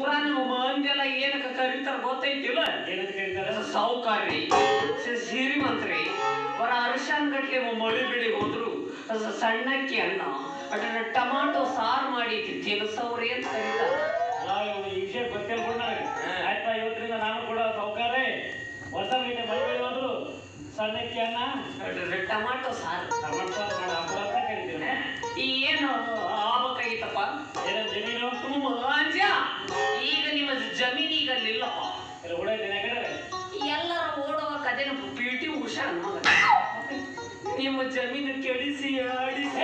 ಊರ ನಮ್ಮ ಮಂದಿಯೆಲ್ಲ ಏನಕ್ಕೆ ಕರೀತಾರ ಗೊತ್ತೈತಿಲ್ಲ ಏನಂತ ಕರೀತಾರೆ ಸಾವುಕಾರ್ರಿ ಸ- ಸಿರಿಮಂತ್ರಿ ಅವರ ಅರಿಶಾನ್ ಗಟ್ಲೆ ಮಳಿ ಬೆಳಿ ಹೋದ್ರು ಸ- ಸಣ್ಣಕ್ಕಿ ಅನ್ನ ಅದ್ರ ಟಮಾಟೊ ಸಾರು ಮಾಡಿ ತಿನ್ಸವ್ರಿ ಅಂತ ಕರೀತಾರೆ ಅಲ್ಲ, ಇವ್ನು ಈ ವಿಷಯ ಗೊತ್ತಿಲ್ಲ ಬಿಡು ನನಗೆ ಆಯ್ತಾ ಇವತ್ತಿನಿಂದ ನಾನು ಕೂಡ ಸೌಕಾರೆ ಹೊಸ ಗಂಟೆ ಮಳೆ ಬೆಳೆ ಹೋದ್ರು ಸಣ್ಣಕ್ಕೆ ಅನ್ನ ಅದ್ರ ಟಮಾಟೊ ಸಾರು ಟಮಾಟೊ ಸಾರು ಮಾಡಿ ಹಬ್ಬ ಅಂತ ಕರಿತೀವಿ ಈ ಏನು ಆಗ್ಬೇಕಾಗಿತ್ತಪ್ಪ ಏನೋ ಜಮೀನು ಮಂಜ ಈಗ ನಿಮ್ಮ ಜಮೀನು ಈಗ ಅಲ್ಲಿಲ್ಲಪ್ಪ ಎಲ್ಲ ಓಡೈತೆ ಕಡೆ ಎಲ್ಲರ ಓಡುವ ಕಥೆನ ಪಿ ಟಿ ಉಷಾ ಅನ್ನೋದು ನಿಮ್ಮ ಜಮೀನು ಕೆಡಿಸಿ ಆಡಿಸಿ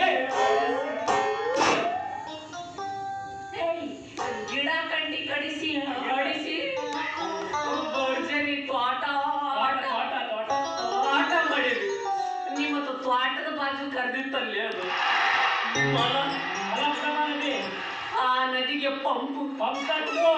ಏಯ್, ಗಿಡ ಕಂಡಿ ಕಡಿಸಿ ಆಡಿಸಿ ಭರ್ಜರಿ ತ್ವಾಟ ಆಟ ತೋಟ ತೋಟ ಆಟ ಮಾಡಿರಿ ನಿಮ್ಮ ತ್ವಾಟದ ಬಾಜು ಕರೆದಿತ್ತಲ್ಲಿ ಅದು ಹೊಲ ಅಲ್ಲ ಬಿಡಮ್ಮ ನದಿ ಆ ನದಿಗೆ ಪಂಪು ಪಂಪ್ ಹಾಕ್ಬಿಡು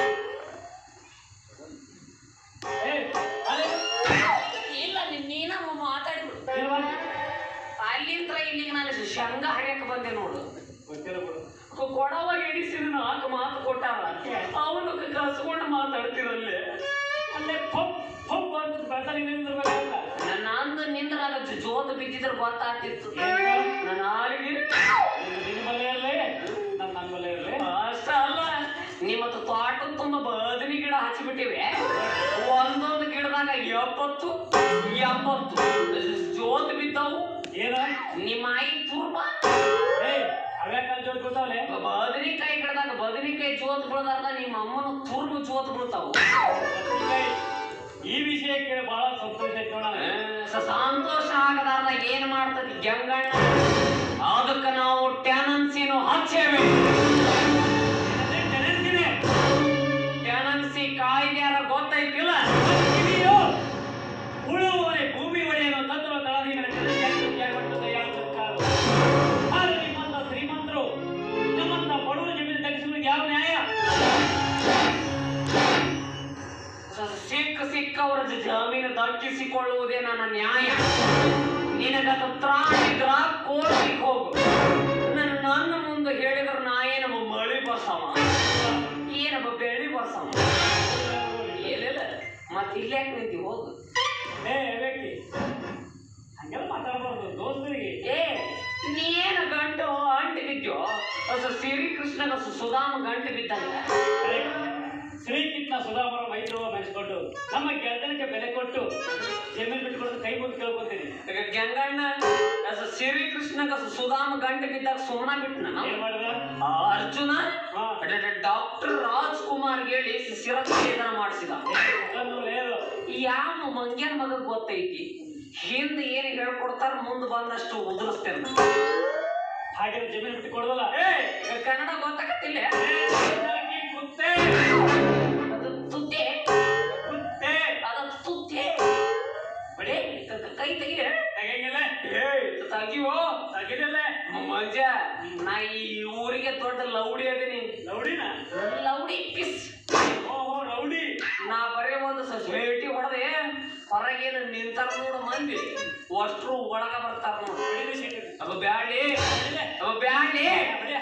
ಏ ಅಲೆ ಇಲ್ಲ ನೀನ್- ನೀನ ಮಾತಾಡ್ಬಿಡು ಏನು ಮಾಡಿ? ಅಲ್ಲಿಂದ ಇಲ್ಲಿಗೆ ನಾನು ಶೇಂಗಾ ಹರಿಯಕ್ಕೆ ಬಂದೆ ನೋಡು ಗೊತ್ತಿಲ್ಲ ಬಿಡು ಕೊ- ಕೊಡವ ಎಡಿಸಿದ ನಾಲ್ಕು ಮಾತು ಕೊಟ್ಟಾರ ಅವನು ಕಸ್ಕೊಂಡು ಮಾತಾಡ್ತಿರಲ್ಲೇ ಅಲ್ಲೇ ಪಂಪ್ ಪಂಪ್ ಅಂತ ಬೆಳ್ತಾನೆ ನಿಂದಿರ್ಬೇಕಲ್ಲ ನನ್ನ ಅಂದು ನಿಂದ್ರಾಗ ಜೊ- ಜೋತ್ ಬಿದ್ದಿದ್ರೆ ಗೊತ್ತಾಗ್ತಿತ್ತು ನನ್ನ ಆಳಿಗೆ ನಿನ್ನ ಬಲ್ಲೆ ಇರಲಿ ನಮ್ಮ ನನ್ನ ಬಲ್ಲೆ ಇರಲಿ ಅಷ್ಟ ಅಲ್ಲ ನಿಮ್ಮತ್ತು ತೋಟ ತುಂಬ ಬದನಿ ಗಿಡ ಹಚ್ಚಿಬಿಟ್ಟಿವೆ ಒಂದೊಂದು ಗಿಡದಾಗ ಎಪ್ಪತ್ತು ಎಂಬತ್ತು ಜೋತ್ ಬಿದ್ದವು ಏನ ನಿಮ್ಮ ಆಯಿ ತುರ್ಬ ಏ ಅವ್ಯಾಕಾಲ ಜೋಡಿ ಗೊತ್ತಾವಲೆ ಬದನಿಕಾಯಿ ಗಿಡದಾಗ ಬದನಿಕಾಯಿ ಜೋತ್ ಬೀಳದಾರ್ದ ನಿಮ್ಮ ಅಮ್ಮನ ತುರ್ಬು ಜೋತ್ ಬೀಳ್ತಾವು ಈ ವಿಷಯ ಕೇಳಿ ಬಹಳ ಸಂತೋಷ ಆಯ್ತು ನೋಡ ಸ- ಸಂತೋಷ ಆಗದಾರ್ದ ಏನ್ ಮಾಡ್ತತಿ ಗಂಗಣ್ಣ ಅದಕ್ಕ ನಾವು ಟ್ಯಾನನ್ಸಿನು ಹಚ್ಚೇವೆ ಟ್ಯಾನನ್ಸಿ ಕಾಯ್ದೆಯಾರ ಗೊತ್ತೈತಿಲ್ಲ ಉಳುವವರೆ ಭೂಮಿ ಒಡೆಯಲು ತತ್ವ ತಳದೀನ ಸರ್ಕಾರ ಆದ್ರೆ ನಿಮ್ಮಂತ ಶ್ರೀಮಂತರು ನಮ್ಮಂತ ಬಡವರ ಜಮೀನು ತೆಗೆಸುವುದು ಯಾವ ನ್ಯಾಯ ಸ- ಸಿಕ್ಕ ಸಿಕ್ಕವರ ಜ- ಜಮೀನು ದಕ್ಕಿಸಿಕೊಳ್ಳುವುದೇ ನನ್ನ ನ್ಯಾಯ ನಿನಗದ ತ್ರಾಣಿದ್ರ ಕೋರ್ಟಿಗೆ ಹೋಗು ನನ್ನ ನನ್ನ ಮುಂದೆ ಹೇಳಿದ್ರೆ ನಾ ಏನಮ್ಮ ಮಳಿ ಬರ್ಸವ ಏನಮ್ಮ ಬೆಳಿ ಬರ್ಸವ ಏನಿಲ್ಲ ಮತ್ತೆ ಇಲ್ಯಾಕೆ ನಿಂತಿ ಹೋಗು ಏ ವ್ಯಕ್ತಿ ಹಂಗೆಲ್ಲ ಮಾತಾಡಬಾರ್ದು ದೋಸ್ತರಿಗೆ ಏ ನೀನು ಗಂಟು ಅಂಟು ಬಿದ್ದೋ ಅಸ ಶ್ರೀಕೃಷ್ಣನ ಸು- ಸುಧಾಮ ಗಂಟು ಬಿದ್ದಂಗ ಶ್ರೀಕೃಷ್ಣ ಸುಧಾಮರ ಮೈದ್ರವ ಮೆರೆಸ್ಕೊಂಡು ನಮ್ಮ ಗೆಳತನಕ್ಕೆ ಬೆಲೆ ಕೊಟ್ಟು ಜಮೀನು ಬಿಟ್ಕೊಡೋದು ಕೈ ಮುಗಿದು ಕೇಳ್ಕೊತೀನಿ ಗಂಗಣ್ಣ ಅಸ ಶ್ರೀಕೃಷ್ಣಗ ಸು- ಸುಧಾಮ ಗಂಟು ಬಿದ್ದಾಗ ಸುಮ್ಮನ ಬಿಟ್ಟು ನಾನು ಏನ್ ಮಾಡಿದ ಆ ಅರ್ಜುನ ಹಾ. ಡಾಕ್ಟರ್ ರಾಜ್ಕುಮಾರ್ ಹೇಳಿ ಶಿರಚ್ಛೇದನ ಮಾಡಿಸಿದ ಅದನ್ನು ಲೇದು ಯಾವ ಮಂಗ್ಯನ ಮಗ ಗೊತ್ತೈತಿ ಹಿಂದೆ ಏನು ಹೇಳ್ಕೊಡ್ತಾರ ಮುಂದೆ ಬಂದಷ್ಟು ಉದುರಿಸ್ತೇನೆ ಹಾಗೆ ಜಮೀನು ಬಿಟ್ಟು ಕೊಡೋದಲ್ಲ ಏ ಕನ್ನಡ ಗೊತ್ತಾಗತ್ತಿಲ್ಲ ಏ, ಕುತ್ತೆ ಅದು ತುತ್ತೆ ಕುತ್ತೆ ಅದು ತುತ್ತೆ ಬಡೇ ಕೈ ತೆಗಿಯ ತೆಗಿಯಂಗಿಲ್ಲ ತೆಗಿವೋ ತೆಗಿಲಿಲ್ಲ ಮಂಜ ನಾ ಈ ಊರಿಗೆ ದೊಡ್ಡ ಲೌಡಿ ಅದೀನಿ ರೌಡಿನ ಲೌಡಿ ಪಿಸ್ ಓಹೋ ರೌಡಿ ನಾ ಬರೀ ಒಂದು ಭೇಟಿ ಹೊಡೆದೆ ಹೊರಗೇನು ನಿಂತಾರ ನೋಡು ಮಂದಿ ಅಷ್ಟ್ರು ಒಳಗ ಬರ್ತಾರ ನೋಡು ಹೊಡಿಲಿ ಸಿಟ್ಟು. ಅವ ಬ್ಯಾಡಿ ಹೊಡಿಲೆ. ಅವ ಬ್ಯಾಡಿ ಹೊಡಿಲೆ.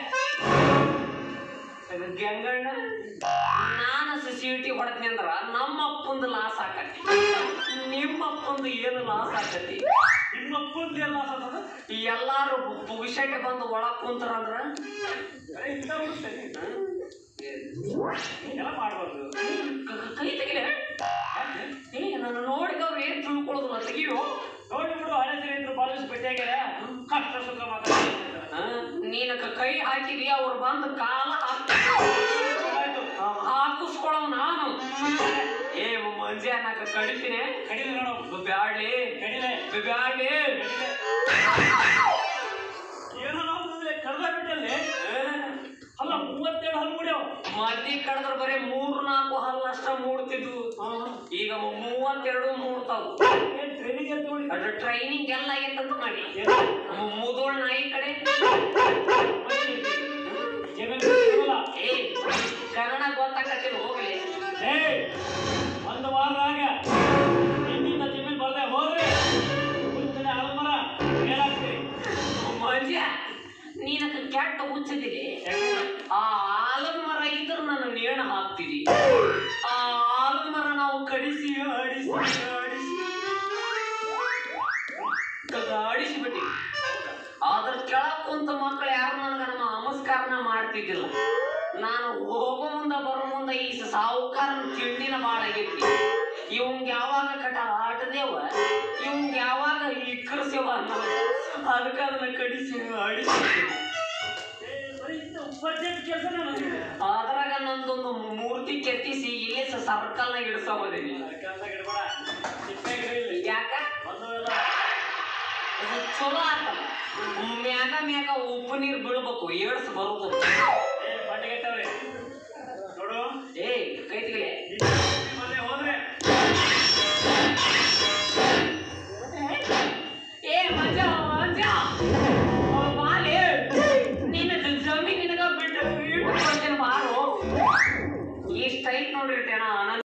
ಗಂಗಣ್ಣ ನಾನು ಸೀಟಿ ಹೊಡೆದ್ನಿ ಅಂದ್ರ ನಮ್ಮ ಅಪ್ಪಂದು ಲಾಸ್ ಆಕತಿ ನಿಮ್ಮ ಅಪ್ಪಂದು ಏನು ಲಾಸ್ ಆಕತಿ ನಿಮ್ಮ ಅಪ್ಪಂದು ಎಲ್ಲ ಸತ್ತದ? ಎಲ್ಲಾರು ಪುಗಿಸಕ್ಕೆ ಬಂದು ಒಳಗ್ ಕುಂತಾರಂದ್ರ ಅರೆ, ಇಂಥ ಹುಡುಗ ಸರಿ. ಹಿಂಗೆಲ್ಲ ಮಾಡ್ಬಾರ್ದು ಕ- ಕ- ಕೈ ತೆಗಿಲೆ ಏ ನಾನು ನೋಡಿದವ್ರು ಏನ್ ತಿಳ್ಕೊಳ್ಳೋದಿಲ್ಲ ತೆಗಿಯೋ ನೋಡಿ ಬಿಡು ಹಳೆ ಸ್ನೇಹಿತರು ಬಾಲಿಸ್ ಭೇಟಿಯಾಗ್ಯಾರ ಕಷ್ಟ ಸುಖ ಮಾತಾಡ್ತಾರೆ ಆ, ನೀನು ಕ- ಕೈ ಹಾಕಿದಿ ಅವ್ರು ಬಂದು ಕಾಲ ಹಾಕ್- ಆಯ್ತು ಹಾಕಿಸ್ಕೊಳವ್ ನಾನು ಏ ಮಂಜ ನಾಕ ಕಡಿತೀನಿ ಕಡಿಲೆ ನೋಡು ಬ್ಯಾಡ್ಲಿ ಕಡಿಲೆ ಬ್ಯಾಡ್ಲಿ ಕಡಿಲೆ ಏನೋ ನಾವು ಕಡ್ದ ಬಿಟ್ಟಲ್ಲಿ ಅಲ್ಲ ಮೂವತ್ತೆರಡು ಹಲ್ಲು ಮುಡ್ಯಾವ ಮದ್ದಿ ಕಡದ್ರ ಬರೀ ಮೂರ್ ನಾಲ್ಕು ಹಲ್ಲು ಅಷ್ಟ ಮೂಡ್ತಿದ್ವು ಈಗ ಮೂವತ್ತೆರಡು ಮೂಡ್ತಾವು ಏನ್ ಟ್ರೈನಿಂಗ್ ಅಂತ ನೋಡಿ ಅದ್ರ ಟ್ರೈನಿಂಗ್ ಎಲ್ಲ ಆಗೈತಂತ ಮಾಡಿ ಮುದೋಳ್ ನಾಯಿ ಕಡೆ ಜಮೀನು ಬಿಟ್ಟಿರಲ್ಲ. ಏ ಕನ್ನಡ ಗೊತ್ತಾಗತ್ತಿಲ್ಲ ಹೋಗ್ಲಿ ಏ ಒಂದು ವಾರದಾಗ ನಿನ್ನಿಂದ ಜಮೀನು ಬರ್ದೆ ಹೋದ್ರೆ ಮುಂಚೆನೆ ಆಲ್ಮರ ಹೇಳಾಗ್ತೀರಿ ಮಂಜ ನೀನಕ ಕೆಟ್ಟ ಹುಚ್ಚಿದಿರಿ ಆ ಆಲದ ಮರ ಇದ್ರ ನನ್ನ ಏನ್ ಹಾಕ್ತಿದಿ ಆ ಆಲದ ಮರ ನಾವು ಕಡಿಸಿ ಆಡಿಸಿ ಆಡಿಸಿ ಆಡಿಸಿ ಬಿಟ್ಟಿ ಅದ್ರ ಕೆಳಗ್ ಕುಂತ ಮಕ್ಕಳು ಯಾರು ನನಗ ನಮ್ಮ ನಮಸ್ಕಾರನ ಮಾಡ್ತಿದ್ದಿಲ್ಲ ನಾನು ಹೋಗೋ ಮುಂದ ಬರೋ ಮುಂದ ಈ ಸಾವುಕಾರನ ತಿಂಡಿನ ಬಾಳ ಆಗೈತಿ ಇವಂಗ್ ಯಾವಾಗ ಕಟ ಆಟದೇವ ಇವಂಗ್ ಯಾವಾಗ ಇಕ್ಕರ್ಸೇವ ಅನ್ನೋ ಅದಕ್ಕೆ ಅದನ್ನ ಕಡಿಸಿ ಆಡಿಸಿ ಕೆಲಸನೇ ಮಾಡಿದೆ ಅದ್ರಾಗ ನಂದೊಂದು ಮೂರ್ತಿ ಕೆತ್ತಿಸಿ ಇಲ್ಲೇ ಸರ್ಕಲ್ನಾಗ ಇಡ್ಸೋಬೋದಿನಿ ಸರ್ಕಾರದಾಗ ಇಡ್ಬೇಡ ಸಿಪ್ಪೆ ಗಿಡ ಇಲ್ಲಿ ಯಾಕ ಬಂದವೆಲ್ಲ ಅದು ಚಲೋ ಆತಲ್ಲ ಮ್ಯಾಗ ಮ್ಯಾಗ ಉಪ್ಪು ನೀರು ಬೀಳ್ಬೇಕು ಏಡ್ಸ್ ಬರುದು ಏ ಬಟ್ಟೆಗೆಟ್ಟವ್ರೆ ನೋಡು ಏ ಕೈತಿಗಳೇ ಮನೆ ಹೋದ್ರೆ ಏ ಮಂಜ ಮಂಜ ಬಾಲೆ ನಿನ್ನ ಜಮೀನ್ ನಿನಗ ಬಿಟ್ಟು ಇಟ್ಟು ಕೊಡ್ತೇನೆ ಬಾರು ಇಷ್ಟ ಐತ್ ನೋಡ್ರಿ ಅನಂತ